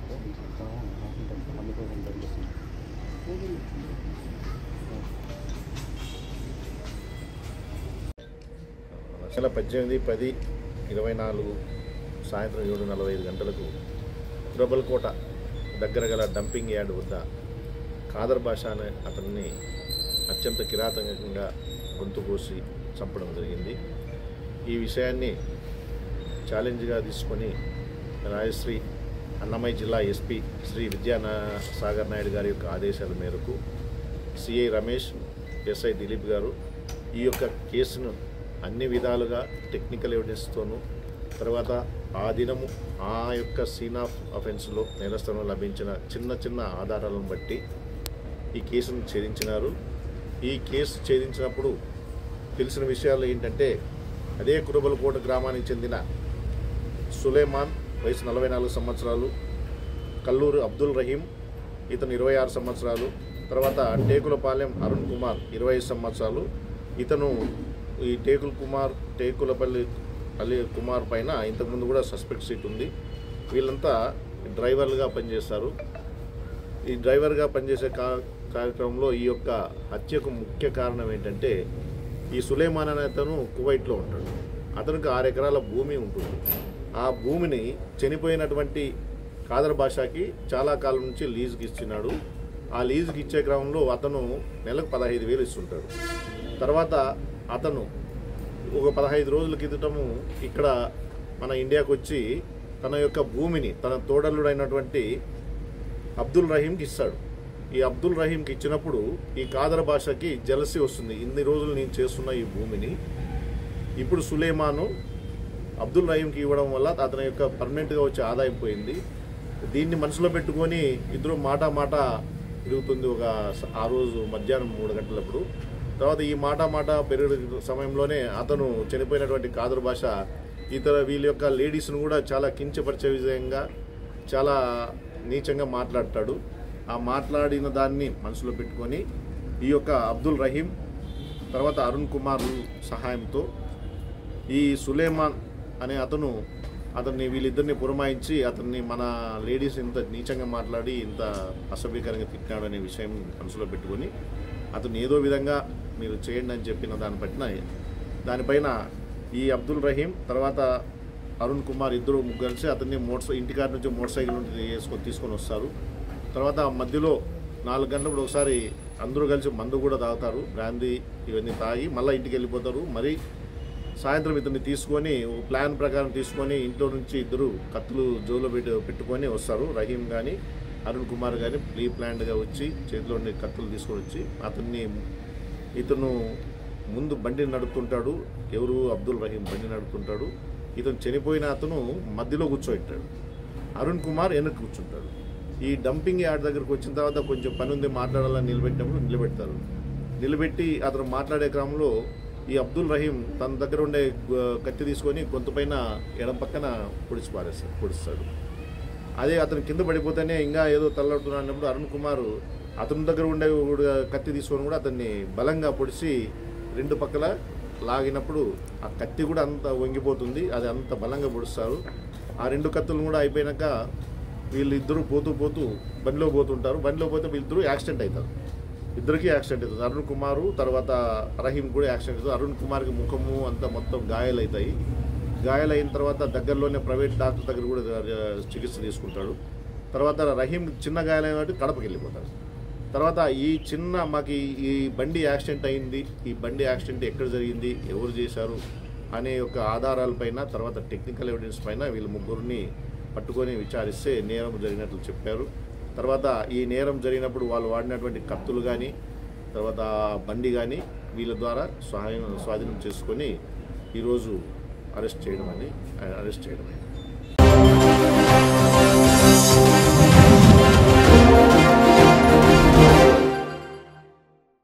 లక్షల పద్దెనిమిది పది ఇరవై నాలుగు సాయంత్రం ఏడు నలభై ఐదు గంటలకు కురబల్కోట దగ్గర గల డంపింగ్ యార్డ్ వద్ద ఖాదర్ భాష అనే అతన్ని అత్యంత కిరాతకంగా గొంతు కోసి చంపడం జరిగింది ఈ విషయాన్ని ఛాలెంజ్గా తీసుకొని రాజశ్రీ అన్నమయ్య జిల్లా ఎస్పీ శ్రీ విద్యా నా- సాగర్ నాయుడు గారి యొక్క ఆదేశాల మేరకు సిఐ రమేష్ ఎస్ఐ దిలీప్ గారు ఈ యొక్క కేసును అన్ని విధాలుగా టెక్నికల్ ఎవిడెన్స్తోనూ తర్వాత ఆ దినము ఆ యొక్క సీన్ ఆఫ్ అఫెన్స్లో నేరస్థలంలో లభించిన చిన్న చిన్న ఆధారాలను బట్టి ఈ కేసును ఛేదించినారు ఈ కేసు ఛేదించినప్పుడు తెలిసిన విషయాలు ఏంటంటే అదే కురబలకోట గ్రామానికి చెందిన సులేమాన్ వయసు నలభై నాలుగు సంవత్సరాలు కల్లూరు అబ్దుల్ రహీం ఇతను ఇరవై ఆరు సంవత్సరాలు తర్వాత టేకులపాలెం అరుణ్ కుమార్ ఇరవై ఐదు సంవత్సరాలు ఇతను ఈ టేకుల కుమార్ టేకులపల్లి పల్లి కుమార్ పైన ఇంతకుముందు కూడా సస్పెక్ట్ సీట్ ఉంది వీళ్ళంతా డ్రైవర్లుగా పనిచేస్తారు ఈ డ్రైవర్గా పనిచేసే కా కార్యక్రమంలో ఈ యొక్క హత్యకు ముఖ్య కారణం ఏంటంటే ఈ సులేమాన్ అనే అతను కువైట్లో ఉంటాడు అతనికి ఆరు ఎకరాల భూమి ఉంటుంది ఆ భూమిని చనిపోయినటువంటి కాదర్ భాషకి చాలా కాలం నుంచి లీజుకి ఇచ్చినాడు ఆ లీజుకి ఇచ్చే క్రమంలో అతను నెలకు పదహైదు వేలు ఇస్తుంటాడు తర్వాత అతను ఒక పదహైదు రోజుల క్రితము ఇక్కడ మన ఇండియాకు వచ్చి తన యొక్క భూమిని తన తోడలుడైనటువంటి అబ్దుల్ రహీంకి ఇస్తాడు ఈ అబ్దుల్ రహీంకి ఇచ్చినప్పుడు ఈ కాదర్ భాషకి జలసి వస్తుంది ఇన్ని రోజులు నేను చేస్తున్న ఈ భూమిని ఇప్పుడు సులేమాను అబ్దుల్ రహీంకి ఇవ్వడం వల్ల అతని యొక్క పర్మనెంట్గా వచ్చే ఆదాయం పోయింది దీన్ని మనసులో పెట్టుకొని ఇద్దరు మాట మాట తిరుగుతుంది ఒక స- ఆ రోజు మధ్యాహ్నం మూడు గంటలప్పుడు తర్వాత ఈ మాట మాట పెరిగే సమయంలోనే అతను చనిపోయినటువంటి కాదర్ భాష ఇతర వీళ్ళ యొక్క లేడీస్ను కూడా చాలా కించపరిచే విధంగా చాలా నీచంగా మాట్లాడతాడు ఆ మాట్లాడిన దాన్ని మనసులో పెట్టుకొని ఈ యొక్క అబ్దుల్ రహీం తర్వాత అరుణ్ కుమార్ సహాయంతో ఈ సులేమాన్ అనే అతను అతన్ని వీళ్ళిద్దరిని పురమాయించి అతన్ని మన లేడీస్ ఇంత నీచంగా మాట్లాడి ఇంత అసభ్యకరంగా తిట్టాడు అనే విషయం మనసులో పెట్టుకొని అతను ఏదో విధంగా మీరు చేయండి అని చెప్పిన దాని పట్ల దానిపైన ఈ అబ్దుల్ రహీం తర్వాత అరుణ్ కుమార్ ఇద్దరు ముగ్గురు కలిసి అతన్ని మోటార్ ఇంటికాడ నుంచి మోటార్ సైకిల్ నుండి వేసుకొని తీసుకొని వస్తారు తర్వాత మధ్యలో నాలుగు గంటలప్పుడు ఒకసారి అందరూ కలిసి మందు కూడా తాగుతారు బ్రాందీ ఇవన్నీ తాగి మళ్ళీ ఇంటికి వెళ్ళిపోతారు మరి సాయంత్రం ఇతన్ని తీసుకొని ఒక ప్లాన్ ప్రకారం తీసుకొని ఇంట్లో నుంచి ఇద్దరు కత్తులు జోలో పెట్టి పెట్టుకొని వస్తారు రహీం కానీ అరుణ్ కుమార్ కానీ ప్రీ ప్లాన్డ్గా వచ్చి చేతిలో ఉండే కత్తులు తీసుకొని వచ్చి అతన్ని ఇతను ముందు బండి నడుపుతుంటాడు ఎవరు అబ్దుల్ రహీం బండి నడుపుతుంటాడు ఇతను చనిపోయిన అతను మధ్యలో కూర్చోబెట్టాడు అరుణ్ కుమార్ వెనక్కి కూర్చుంటాడు ఈ డంపింగ్ యార్డ్ దగ్గరకు వచ్చిన తర్వాత కొంచెం పని ఉంది మాట్లాడాలని నిలబెట్టినప్పుడు నిలబెడతారు నిలబెట్టి అతను మాట్లాడే క్రమంలో ఈ అబ్దుల్ రహీం తన దగ్గర ఉండే గ- కత్తి తీసుకొని గొంతు పైన ఎడం పక్కన పొడిచి పారేస్తాడు పొడిస్తాడు అదే అతను కింద పడిపోతేనే ఇంకా ఏదో తల్లడుతున్నా అన్నప్పుడు అరుణ్ కుమార్ అతని దగ్గర ఉండే కూడా కత్తి తీసుకొని కూడా అతన్ని బలంగా పొడిచి రెండు పక్కల లాగినప్పుడు ఆ కత్తి కూడా అంత వంగిపోతుంది అది అంత బలంగా పొడుస్తారు ఆ రెండు కత్తులు కూడా అయిపోయినాక వీళ్ళిద్దరూ పోతూ పోతూ బండిలో పోతుంటారు బండిలో పోతే వీళ్ళిద్దరూ యాక్సిడెంట్ అవుతారు ఇద్దరికి యాక్సిడెంట్ అవుతుంది అరుణ్ కుమారు తర్వాత రహీం కూడా యాక్సిడెంట్ అవుతుంది అరుణ్ కుమార్కి ముఖము అంతా మొత్తం గాయాలవుతాయి గాయాలైన తర్వాత దగ్గరలోనే ప్రైవేట్ డాక్టర్ దగ్గర కూడా ఆ, చికిత్స తీసుకుంటాడు తర్వాత రహీం చిన్న గాయాలైన కాబట్టి కడపకి వెళ్ళిపోతాడు తర్వాత ఈ చిన్న మాకు ఈ- ఈ బండి యాక్సిడెంట్ అయింది ఈ బండి యాక్సిడెంట్ ఎక్కడ జరిగింది ఎవరు చేశారు అనే యొక్క ఆధారాలపైన తర్వాత టెక్నికల్ ఎవిడెన్స్ పైన వీళ్ళ ముగ్గురిని పట్టుకొని విచారిస్తే నేరం జరిగినట్లు చెప్పారు తర్వాత ఈ నేరం జరిగినప్పుడు వాళ్ళు వాడినటువంటి కత్తులు కానీ తర్వాత ఆ బండి కానీ వీళ్ళ ద్వారా సహాయం స్వాధీనం చేసుకొని ఈరోజు అరెస్ట్ చేయడం అని అరెస్ట్ చేయడం అయింది